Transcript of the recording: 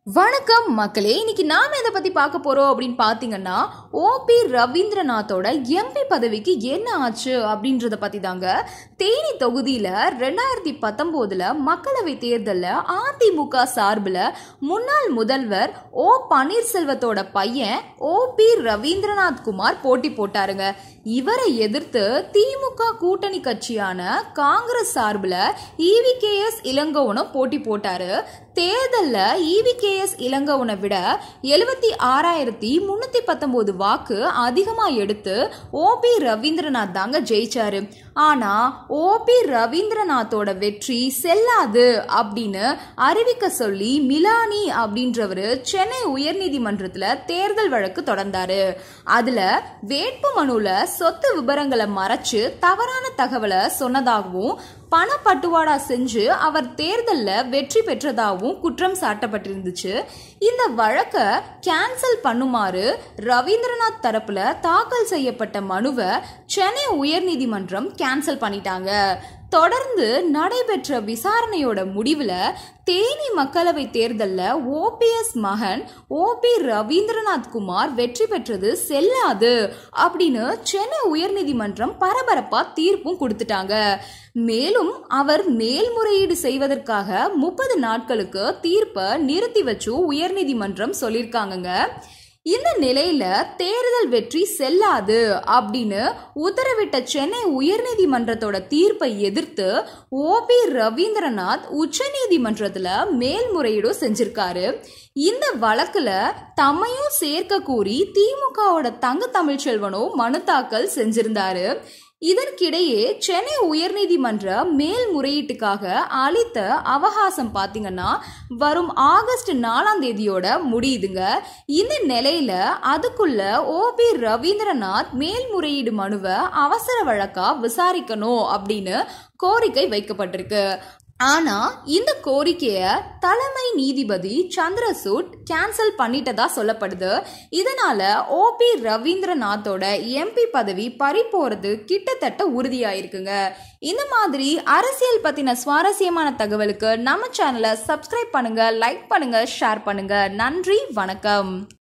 வணக்கம் மக்களே இன்னைக்கு நாம எதை பத்தி பார்க்க போறோம் அப்படின்னு பாத்தீங்கன்னா ஓபி ரவீந்திரநாத்தோட எம்பி பதவிக்கு என்ன ஆச்சு அப்படின்றத பத்தி தாங்க தேனி தொகுதியில ரெண்டாயிரத்தி பத்தொன்பதுல மக்களவை தேர்தல்ல அதிமுக சார்பில் முன்னாள் முதல்வர் ஓ பன்னீர்செல்வத்தோட பையன் ஓபி ரவீந்திரநாத் குமார் போட்டி போட்டாருங்க இவரை எதிர்த்து திமுக கூட்டணி கட்சியான காங்கிரஸ் சார்பில் இவிகேஎஸ் இளங்கோவனும் போட்டி போட்டாரு தேர்தல்ல இவிகேஎஸ் இளங்கோவனை விட எழுபத்தி ஆறாயிரத்தி முன்னூத்தி பத்தொன்பது வாக்கு அதிகமா எடுத்து ஓபி ரவீந்திரநாத் தாங்க ஜெயிச்சாரு ஆனா ஓபி ரவீந்திரநாத்தோட வெற்றி செல்லாது அப்படின்னு அறிவிக்க சொல்லி மிலானி அப்படின்றவரு சென்னை உயர்நீதிமன்றத்துல தேர்தல் வழக்கு தொடர்ந்தாரு அதுல வேட்பு மனுல சொத்து விவரங்களை மறைச்சு தவறான தகவலை சொன்னதாகவும் பணப்பட்டுவாடா செஞ்சு அவர் தேர்தல்ல வெற்றி பெற்றதாகவும் குற்றம் சாட்டப்பட்டிருந்துச்சு இந்த வழக்கை கேன்சல் பண்ணுமாறு ரவீந்திரநாத் தரப்புல தாக்கல் செய்யப்பட்ட மனுவை சென்னை உயர்நீதிமன்றம் கேன்சல் பண்ணிட்டாங்க தொடர்ந்து நடைபெற்ற விசாரணையோட முடிவுல தேனி மக்களவை தேர்தல்ல ஓபிஎஸ் மகன் ஓபி ரவீந்திரநாத் குமார் வெற்றி பெற்றது செல்லாது அப்படின்னு சென்னை உயர்நீதிமன்றம் பரபரப்பா தீர்ப்பும் கொடுத்துட்டாங்க மேலும் அவர் மேல்முறையீடு செய்வதற்காக முப்பது நாட்களுக்கு தீர்ப்பை நிறுத்தி வச்சு உயர்நீதிமன்றம் சொல்லியிருக்காங்கங்க இந்த நிலையில தேர்தல் வெற்றி செல்லாது அப்படின்னு உத்தரவிட்ட சென்னை உயர்நீதிமன்றத்தோட தீர்ப்பை எதிர்த்து ஓபி ரவீந்திரநாத் உச்சநீதிமன்றத்துல மேல்முறையீடு செஞ்சிருக்காரு இந்த வழக்குல தம்மையும் சேர்க்க கூறி திமுகவோட தங்க தமிழ்ச்செல்வனும் மனு தாக்கல் செஞ்சிருந்தாரு இதற்கிடையே சென்னை உயர்நீதிமன்ற மேல்முறையீட்டுக்காக அளித்த அவகாசம் பார்த்தீங்கன்னா வரும் ஆகஸ்ட் நாலாம் தேதியோட முடியுதுங்க இந்த நிலையில அதுக்குள்ள ஓபி ரவீந்திரநாத் மேல்முறையீடு மனுவை அவசர வழக்கா விசாரிக்கணும் அப்படின்னு கோரிக்கை வைக்கப்பட்டிருக்கு ஆனா இந்த கோரிக்கைய தலைமை நீதிபதி சந்திரசூட் கேன்சல் பண்ணிட்டதா சொல்லப்படுது இதனால ஓபி ரவீந்திரநாத்தோட எம்பி பதவி பறி போறது கிட்டத்தட்ட உறுதியாயிருக்குங்க இந்த மாதிரி அரசியல் பத்தின சுவாரஸ்யமான தகவலுக்கு நம்ம சேனலை சப்ஸ்கிரைப் பண்ணுங்க லைக் பண்ணுங்க ஷேர் பண்ணுங்க நன்றி வணக்கம்